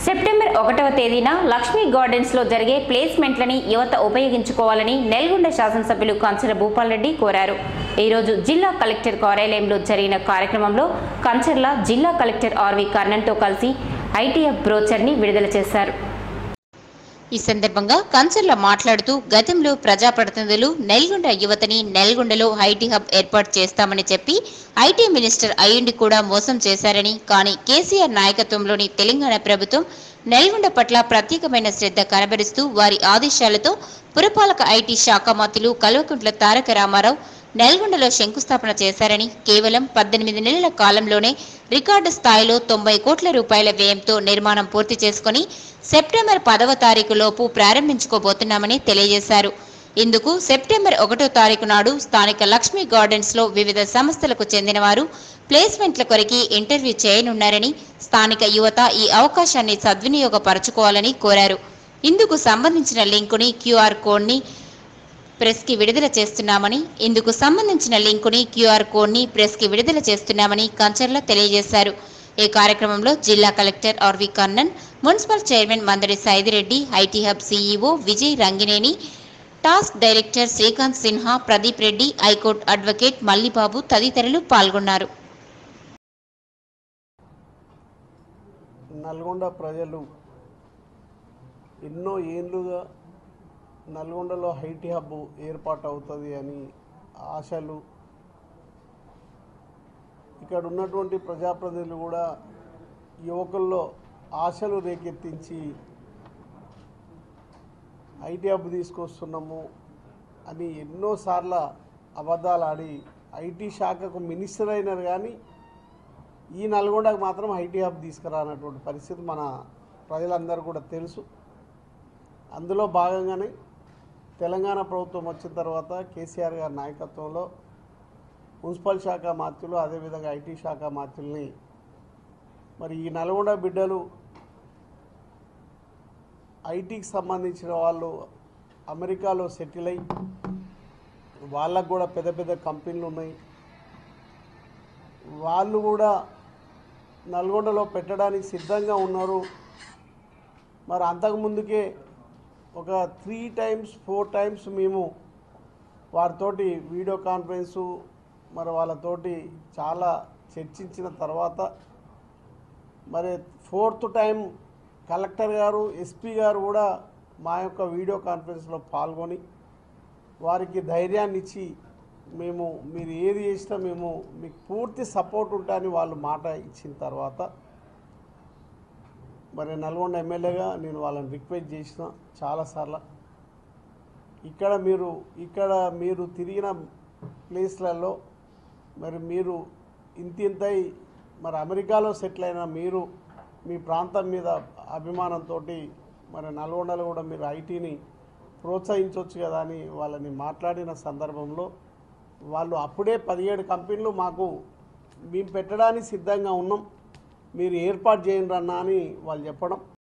September ఒకటవ తేదీన Lakshmi gardens లో జరిగే ప్లేస్మెంట్లని యువత ఉపయోగించుకోవాలని నెల్గొండ శాసనసభ్యులు కంచర భూపాల్ రెడ్డి కోరారు ఈరోజు జిల్లా కలెక్టర్ కార్యాలయంలో జరిగిన కార్యక్రమంలో కంచర్ల జిల్లా కలెక్టర్ ఆర్వి కర్ణన్తో కలిసి ఐటీఎఫ్ బ్రోచర్ని విడుదల చేశారు ఈ సందర్భంగా కంచర్ల మాట్లాడుతూ గతంలో ప్రజాప్రతినిధులు నల్గొండ యువతని నల్గొండలో ఐటీ హబ్ ఏర్పాటు చేస్తామని చెప్పి ఐటీ మినిస్టర్ అయ్యుండి కూడా మోసం చేశారని కానీ కేసీఆర్ నాయకత్వంలోని తెలంగాణ ప్రభుత్వం నల్గొండ పట్ల ప్రత్యేకమైన శ్రద్ధ కనబరుస్తూ వారి ఆదేశాలతో పురపాలక ఐటీ శాఖ మంత్రులు కల్వకుంట్ల తారక రామారావు నల్గొండలో శంకుస్థాపన చేశారని కేవలం పద్దెనిమిది నెలల కాలంలోనే రికార్డు స్థాయిలో తొంభై కోట్ల రూపాయల వ్యయంతో నిర్మాణం పూర్తి చేసుకుని సెప్టెంబర్ పదవ తారీఖు లోపు ప్రారంభించుకోబోతున్నామని తెలియజేశారు ఇందుకు సెప్టెంబర్ ఒకటో తారీఖు నాడు స్థానిక లక్ష్మీ గార్డెన్స్ లో వివిధ సంస్థలకు చెందిన వారు ప్లేస్మెంట్ల కొరికి ఇంటర్వ్యూ చేయనున్నారని స్థానిక యువత ఈ అవకాశాన్ని సద్వినియోగపరచుకోవాలని కోరారు ఇందుకు సంబంధించిన లింకుని క్యూఆర్ కోడ్ని ప్రెస్కి విడుదల చేస్తున్నామని ఇందుకు సంబంధించిన లింకుని క్యూఆర్ కోడ్ని ప్రెస్కి విడుదల చేస్తున్నామని కంచర్ల తెలియజేశారు ఈ కార్యక్రమంలో జిల్లా collector RV Kannan municipal chairman Mandadi Saidireddy IT hub CEO Vijay Rangineni task director Srikanth Sinha Pradeep Reddy high court advocate Mallibabu తదితరులు పాల్గొన్నారు నల్గొండ ప్రజలు ఎన్నో ఏండ్లుగా నల్గొండలో హైటీ హబ్ ఏర్పాటు అవుతుంది అని ఆశలు ఇక్కడ ఉన్నటువంటి ప్రజాప్రతినిధులు కూడా యువకుల్లో ఆశలు రేకెత్తించి ఐటీ హబ్ తీసుకొస్తున్నాము అని ఎన్నోసార్ల అబద్ధాలు ఆడి ఐటీ శాఖకు మినిస్టర్ అయినారు కానీ ఈ నల్గొండకు మాత్రం ఐటీ హబ్ తీసుకురానటువంటి పరిస్థితి మన ప్రజలందరూ కూడా తెలుసు అందులో భాగంగానే తెలంగాణ ప్రభుత్వం వచ్చిన తర్వాత కేసీఆర్ గారి నాయకత్వంలో మున్సిపల్ శాఖ మాత్రులు అదేవిధంగా ఐటీ శాఖ మాత్రుల్ని మరి ఈ నల్గొండ బిడ్డలు ఐటీకి సంబంధించిన వాళ్ళు అమెరికాలో సెటిల్ అయి వాళ్ళకు కూడా పెద్ద పెద్ద కంపెనీలు ఉన్నాయి వాళ్ళు కూడా నల్గొండలో పెట్టడానికి సిద్ధంగా ఉన్నారు మరి అంతకుముందుకే ఒక త్రీ టైమ్స్ ఫోర్ టైమ్స్ మేము వారితోటి వీడియో కాన్ఫరెన్సు మరి వాళ్ళతోటి చాలా చర్చించిన తర్వాత మరి ఫోర్త్ టైం కలెక్టర్ గారు ఎస్పీ గారు కూడా మా యొక్క వీడియో కాన్ఫరెన్స్లో పాల్గొని వారికి ధైర్యాన్ని ఇచ్చి మేము మీరు ఏది చేసినా మేము మీకు పూర్తి సపోర్ట్ ఉంటాయని వాళ్ళు మాట ఇచ్చిన తర్వాత మరి నల్గొండ ఎమ్మెల్యేగా నేను వాళ్ళని రిక్వెస్ట్ చేసిన చాలాసార్లు ఇక్కడ మీరు ఇక్కడ మీరు తిరిగిన ప్లేస్లలో మరి మీరు ఇంతింతై మరి అమెరికాలో సెటిల్ అయిన మీరు మీ ప్రాంతం మీద అభిమానంతో మరి నల్గొండలో కూడా మీరు ఐటీని ప్రోత్సహించవచ్చు కదా అని వాళ్ళని మాట్లాడిన సందర్భంలో వాళ్ళు అప్పుడే పదిహేడు కంపెనీలు మాకు మేము పెట్టడానికి సిద్ధంగా ఉన్నాం మీరు ఏర్పాటు చేయండి అన్నా అని వాళ్ళు చెప్పడం